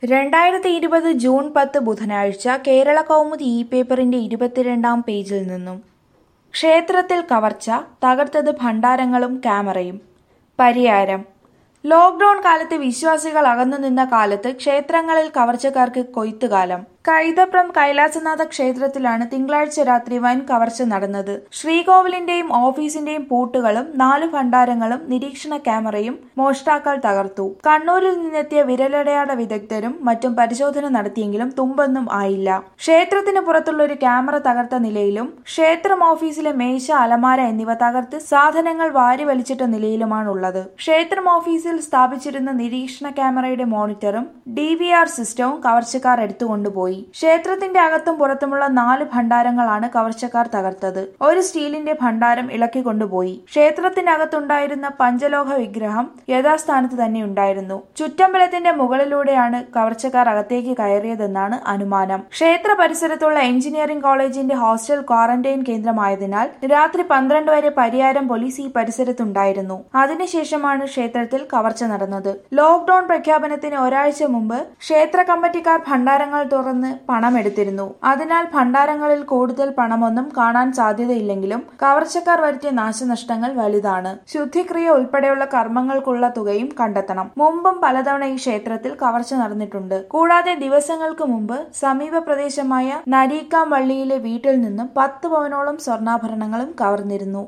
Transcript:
രണ്ടായിരത്തി ഇരുപത് ജൂൺ പത്ത് ബുധനാഴ്ച കേരള കൗമുദി ഇ പേപ്പറിന്റെ ഇരുപത്തിരണ്ടാം പേജിൽ നിന്നും ക്ഷേത്രത്തിൽ കവർച്ച തകർത്തത് ഭണ്ഡാരങ്ങളും ക്യാമറയും പരിയാരം ലോക്ഡൌൺ കാലത്ത് വിശ്വാസികൾ അകന്നു നിന്ന കാലത്ത് ക്ഷേത്രങ്ങളിൽ കവർച്ചക്കാർക്ക് കൊയ്ത്തുകാലം കൈതപ്രം കൈലാസനാഥ ക്ഷേത്രത്തിലാണ് തിങ്കളാഴ്ച രാത്രി വൻ കവർച്ച നടന്നത് ശ്രീകോവിലിന്റെയും ഓഫീസിന്റെയും പൂട്ടുകളും നാല് ഭണ്ഡാരങ്ങളും നിരീക്ഷണ ക്യാമറയും മോഷ്ടാക്കൾ തകർത്തു കണ്ണൂരിൽ നിന്നെത്തിയ വിരലടയാള വിദഗ്ധരും മറ്റും പരിശോധന നടത്തിയെങ്കിലും തുമ്പൊന്നും ആയില്ല ക്ഷേത്രത്തിന് പുറത്തുള്ള ഒരു ക്യാമറ തകർത്ത നിലയിലും ക്ഷേത്രം ഓഫീസിലെ മേശ അലമാര എന്നിവ തകർത്ത് സാധനങ്ങൾ വാരി വലിച്ചിട്ട നിലയിലുമാണുള്ളത് ക്ഷേത്രം ഓഫീസിൽ സ്ഥാപിച്ചിരുന്ന നിരീക്ഷണ ക്യാമറയുടെ മോണിറ്ററും ഡി വി ആർ സിസ്റ്റവും കവർച്ചക്കാർ എടുത്തുകൊണ്ടുപോയി ക്ഷേത്രത്തിന്റെ അകത്തും പുറത്തുമുള്ള നാല് ഭണ്ഡാരങ്ങളാണ് കവർച്ചക്കാർ തകർത്തത് ഒരു സ്റ്റീലിന്റെ ഭണ്ഡാരം ഇളക്കിക്കൊണ്ടുപോയി ക്ഷേത്രത്തിനകത്തുണ്ടായിരുന്ന പഞ്ചലോഹ വിഗ്രഹം യഥാസ്ഥാനത്ത് തന്നെ ഉണ്ടായിരുന്നു ചുറ്റമ്പലത്തിന്റെ മുകളിലൂടെയാണ് കവർച്ചക്കാർ അകത്തേക്ക് കയറിയതെന്നാണ് അനുമാനം ക്ഷേത്ര പരിസരത്തുള്ള എഞ്ചിനീയറിംഗ് കോളേജിന്റെ ഹോസ്റ്റൽ ക്വാറന്റൈൻ കേന്ദ്രമായതിനാൽ രാത്രി പന്ത്രണ്ട് വരെ പരിയാരം പോലീസ് ഈ പരിസരത്തുണ്ടായിരുന്നു അതിനുശേഷമാണ് ക്ഷേത്രത്തിൽ കവർച്ച നടന്നത് ലോക്ഡൌൺ പ്രഖ്യാപനത്തിന് ഒരാഴ്ച മുമ്പ് ക്ഷേത്ര കമ്മിറ്റിക്കാർ ഭണ്ഡാരങ്ങൾ തുറന്ന് പണമെടുത്തിരുന്നു അതിനാൽ ഭണ്ഡാരങ്ങളിൽ കൂടുതൽ പണമൊന്നും കാണാൻ സാധ്യതയില്ലെങ്കിലും കവർച്ചക്കാർ വരുത്തിയ നാശനഷ്ടങ്ങൾ വലുതാണ് ശുദ്ധിക്രിയ ഉൾപ്പെടെയുള്ള കർമ്മങ്ങൾക്കുള്ള തുകയും കണ്ടെത്തണം മുമ്പും പലതവണ ഈ ക്ഷേത്രത്തിൽ കവർച്ച നടന്നിട്ടുണ്ട് കൂടാതെ ദിവസങ്ങൾക്ക് മുമ്പ് സമീപ പ്രദേശമായ നരീക്കാം വള്ളിയിലെ വീട്ടിൽ നിന്നും പത്ത് പവനോളം സ്വർണ്ണാഭരണങ്ങളും കവർന്നിരുന്നു